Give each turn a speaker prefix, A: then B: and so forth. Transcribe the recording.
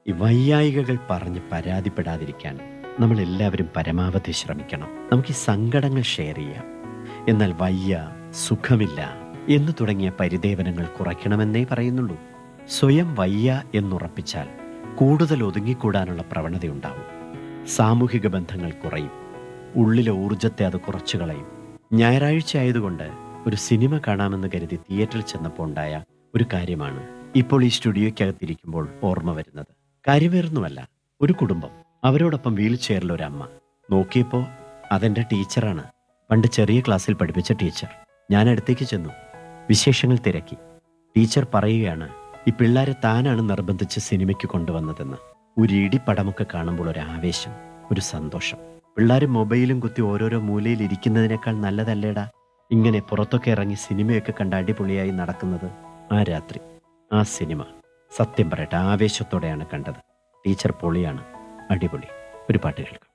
A: ഈ വയ്യായികകൾ പറഞ്ഞ് പരാതിപ്പെടാതിരിക്കാൻ നമ്മൾ എല്ലാവരും പരമാവധി ശ്രമിക്കണം നമുക്ക് ഈ സങ്കടങ്ങൾ ഷെയർ ചെയ്യാം എന്നാൽ വയ്യ സുഖമില്ല എന്ന് തുടങ്ങിയ പരിദേവനങ്ങൾ കുറയ്ക്കണമെന്നേ പറയുന്നുള്ളൂ സ്വയം വയ്യ എന്നുറപ്പിച്ചാൽ കൂടുതൽ ഒതുങ്ങിക്കൂടാനുള്ള പ്രവണതയുണ്ടാവും സാമൂഹിക ബന്ധങ്ങൾ കുറയും ഉള്ളിലെ ഊർജത്തെ അത് കുറച്ചു കളയും ഞായറാഴ്ച ആയതുകൊണ്ട് ഒരു സിനിമ കാണാമെന്ന് കരുതി തിയേറ്ററിൽ ചെന്നപ്പോൾ ഉണ്ടായ ഒരു കാര്യമാണ് ഇപ്പോൾ ഈ സ്റ്റുഡിയോയ്ക്കകത്തിരിക്കുമ്പോൾ ഓർമ്മ വരുന്നത് കാര്യമേറൊന്നുമല്ല ഒരു കുടുംബം അവരോടൊപ്പം വീൽ ചെയറിൽ ഒരു അമ്മ നോക്കിയപ്പോൾ അതെന്റെ ടീച്ചറാണ് പണ്ട് ചെറിയ ക്ലാസ്സിൽ പഠിപ്പിച്ച ടീച്ചർ ഞാൻ അടുത്തേക്ക് ചെന്നു വിശേഷങ്ങൾ തിരക്കി ടീച്ചർ പറയുകയാണ് ഈ പിള്ളേരെ താനാണ് നിർബന്ധിച്ച് സിനിമയ്ക്ക് കൊണ്ടുവന്നതെന്ന് ഒരു ഇടിപ്പടമൊക്കെ കാണുമ്പോൾ ഒരു ആവേശം ഒരു സന്തോഷം പിള്ളേർ മൊബൈലും കുത്തി ഓരോരോ മൂലയിൽ ഇരിക്കുന്നതിനേക്കാൾ നല്ലതല്ലേടാ ഇങ്ങനെ പുറത്തൊക്കെ ഇറങ്ങി സിനിമയൊക്കെ കണ്ട് അടിപൊളിയായി നടക്കുന്നത് ആ രാത്രി ആ സിനിമ സത്യം പറയട്ടെ ആവേശത്തോടെയാണ് കണ്ടത് ടീച്ചർ പൊളിയാണ് അടിപൊളി ഒരു പാട്ട് കേൾക്കാം